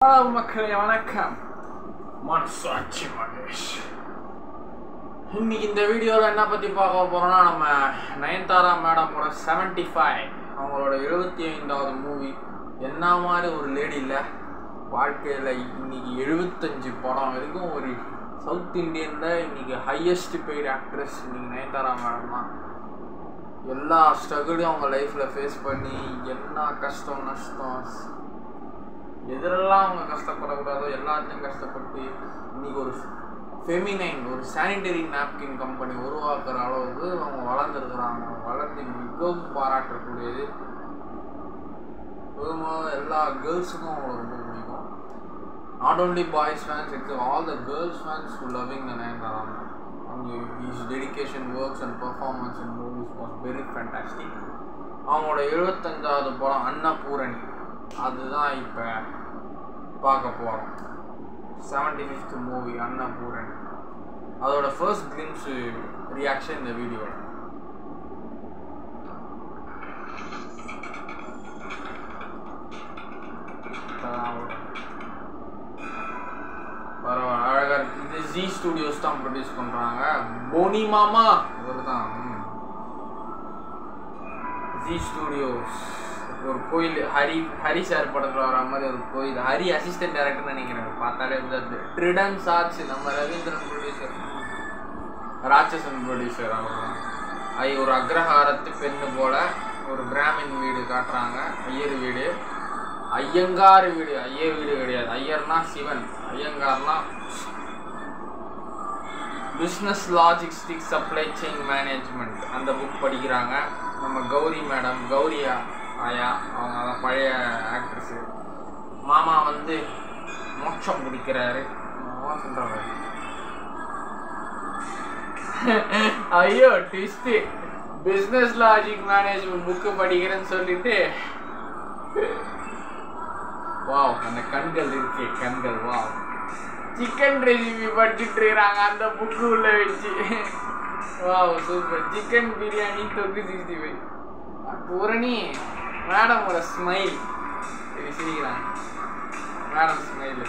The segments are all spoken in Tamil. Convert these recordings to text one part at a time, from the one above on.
ஹலோ மக்களே வணக்கம் மனசாட்சி மகேஷ் இன்னைக்கு இந்த வீடியோவில் என்ன பற்றி பார்க்க போகிறோம்னா நம்ம நயன்தாரா மேடமோட செவன்ட்டி ஃபைவ் அவங்களோட எழுபத்தி ஐந்தாவது மூவி என்ன மாதிரி ஒரு லேடி இல்லை வாழ்க்கையில் இன்னைக்கு எழுபத்தஞ்சு படம் வரைக்கும் ஒரு சவுத் இந்தியனில் இன்னைக்கு ஹையஸ்ட் பெய்டு ஆக்ட்ரஸ் இன்னைக்கு நயன்தாரா மேடம் தான் எல்லா ஸ்ட்ரகிளையும் அவங்க லைஃப்பில் ஃபேஸ் பண்ணி என்ன கஷ்டம் நஷ்டம் எதிரெல்லாம் அவங்க கஷ்டப்படக்கூடாதோ எல்லாத்தையும் கஷ்டப்பட்டு இன்னைக்கு ஒரு ஃபெமினைன் ஒரு சானிடரி நாப்கின் கம்பெனி உருவாக்குற அளவுக்கு அவங்க வளர்ந்துருக்குறாங்க வளர்ந்து மிகவும் பாராட்டக்கூடியது பொதுவாக எல்லா கேர்ள்ஸுக்கும் அவங்களை ரொம்ப பிடிக்கும் not only boys fans it's all the girls fans who loving the Nayanthara அவங்க his dedication works and performance and movies was very fantastic அவங்களோட எழுபத்தஞ்சாவது படம் அன்னபூரணி அதுதான் இப்போ பார்க்க போகிறோம் செவன்டி ஃபிஃப்த் மூவி அன்னபூரணி அதோட ஃபர்ஸ்ட் கிளிம்ஸ் ரியாக்ஷன் இந்த வீடியோவில் பரவாயில்ல அழகாக இருக்கு இது ஜி ஸ்டுடியோஸ் தான் ப்ரொடியூஸ் பண்ணுறாங்க போனி மாமா இவர் தான் ஜி ஸ்டுடியோஸ் ஒரு கோயில் ஹரி ஹரி சார் படத்தில் வர மாதிரி ஒரு கோயில் ஹரி அசிஸ்டன்ட் டேரக்டர் நினைக்கிறேன் பார்த்தாலே வந்து ட்ரிடன்ஸ் ஆச்சு நம்ம ரவீந்திரன் ப்ரொடியூசர் ராட்சசன் ப்ரொடியூசர் அவர் தான் ஐ ஒரு அக்ரஹாரத்து பெண்ணு போல ஒரு பிராமின் வீடு காட்டுறாங்க ஐயர் வீடு ஐயங்கார் வீடு ஐயர் வீடு கிடையாது ஐயர்னா சிவன் ஐயங்கார்னா business logistic supply chain management அந்த புக் படிக்கிறாங்க நம்ம கௌரி மேடம் கௌரியா ஆயா அவங்க தான் பழைய ஆக்ட்ரஸு மாமா வந்து மோட்சம் பிடிக்கிறாரு சொல்கிறாங்க ஐயோ twist business logic management book படிக்கிறேன்னு சொல்லிட்டு வாவ் அந்த கண்கள் இருக்கே கண்கள் வாவ் சிக்கன் ரெசிபி படிச்சுட்டு இருக்கிறாங்க அந்த புக்கு உள்ள வச்சு வாவ் சூப்பர் சிக்கன் பிரியாணி தொக்கு சிக்ஸ்டி ஃபைவ் பூரணி மேடமோட ஸ்மைல் சிரிக்கிறாங்க மேடம் ஸ்மைல்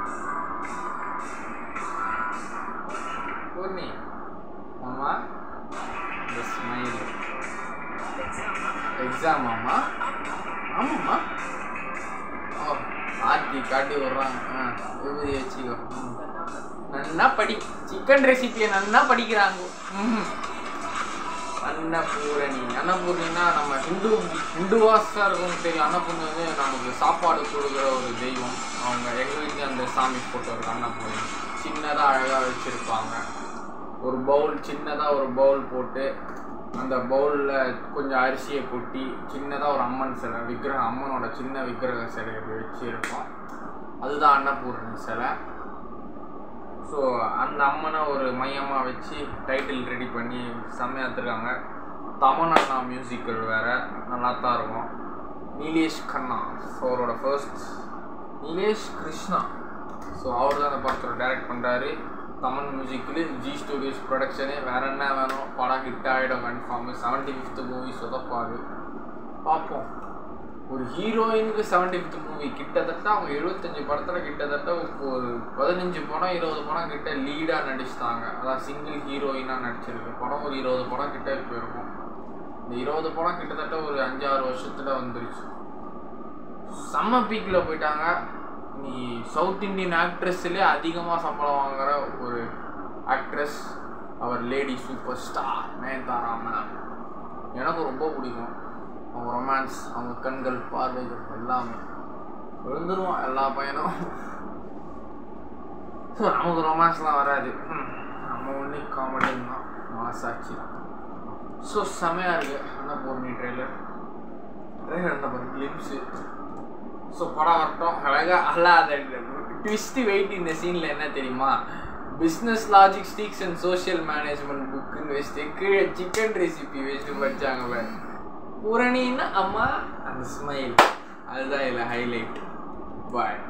பூர்ணி ஆமா இந்த ஸ்மைல் எக்ஸாம் ஆமா ஆமாம்மா ஓ ஆர்த்தி காட்டி விட்றாங்க ஆ விபூதி வச்சுக்கோ ம். நல்லா படி சிக்கன் ரெசிபியை நல்லா படிக்கிறாங்க ம் அன்னபூரணி அன்னபூரணினா நம்ம ஹிந்து ஹிந்துவாஸாக இருக்கும் தெரியும் அன்னபூர்ணி வந்து நமக்கு சாப்பாடு கொடுக்குற ஒரு தெய்வம் அவங்க எங்கள் வீட்லேயும் அந்த சாமி போட்டோ இருக்கு அன்னபூரணி சின்னதாக அழகாக வச்சுருப்பாங்க ஒரு பவுல் சின்னதாக ஒரு பவுல் போட்டு அந்த பவுலில் கொஞ்சம் அரிசியை கொட்டி சின்னதாக ஒரு அம்மன் சிலை விக்கிரகம் அம்மனோட சின்ன விக்கிரக சிலை வச்சுருக்கோம் அதுதான் அன்னபூரணி சிலை ஸோ அந்த அம்மனை ஒரு மையமாக வச்சு டைட்டில் ரெடி பண்ணி செம்மையாத்துருக்காங்க தமன் அண்ணா மியூசிக்கல் வேறு நல்லா தான் இருக்கும் நீலேஷ் கண்ணா ஸோ அவரோட ஃபர்ஸ்ட் நீலேஷ் கிருஷ்ணா ஸோ அவர் தான் அந்த படத்தோட டைரக்ட் பண்ணுறாரு தமன் மியூசிக்கில் ஜி ஸ்டுடியோஸ் ப்ரொடக்ஷனு வேற என்ன வேணும் படம் ஹிட் ஆகிடும் கன்ஃபார்மு செவன்டி ஃபிஃப்த் மூவி சொதப்பாது பார்ப்போம் ஒரு ஹீரோயினுக்கு செவன்டி ஃபிஃப்த் மூவி கிட்டத்தட்ட அவங்க எழுபத்தஞ்சு படத்தில் கிட்டத்தட்ட இப்போ ஒரு பதினஞ்சு படம் இருபது படம் கிட்ட லீடாக நடிச்சிட்டாங்க அதான் சிங்கிள் ஹீரோயினாக நடிச்சிருக்கு படம் ஒரு இருபது படம் கிட்ட இப்போ இருக்கும் இந்த இருபது படம் கிட்டத்தட்ட ஒரு அஞ்சாறு வருஷத்தில் வந்துருச்சு செம்ம பீக்கில் போயிட்டாங்க நீ சவுத் இந்தியன் ஆக்ட்ரஸ்லேயே அதிகமாக சம்பளம் வாங்குற ஒரு ஆக்ட்ரஸ் அவர் lady super star Nayanthara ma'am எனக்கு ரொம்ப பிடிக்கும் அவங்க ரொமான்ஸ் அவங்க கண்கள் பார்வைகள் எல்லாமே விழுந்துருவோம் எல்லா பையனும் ஸோ நமக்கு ரொமான்ஸ்லாம் வராது ம், நம்ம ஒன்லி காமெடின்னு தான் மனசாட்சி தான் ஸோ செமையாக இருக்குது அன்னபூர்ணி ட்ரெய்லர் ட்ரெய்லர் என்ன பாருங்க கிளிம்ஸு ஸோ படம் வரட்டும் அழகாக அல்லாத ட்விஸ்ட் வெயிட் இந்த சீனில் என்ன தெரியுமா business logistics and social management புக்குன்னு வச்சுட்டு கீழே சிக்கன் ரெசிபி வச்சுட்டு படித்தாங்க பாரு பூரணின்னா அம்மா அந்த ஸ்மைல் அதுதான் இதில் ஹைலைட் பாய்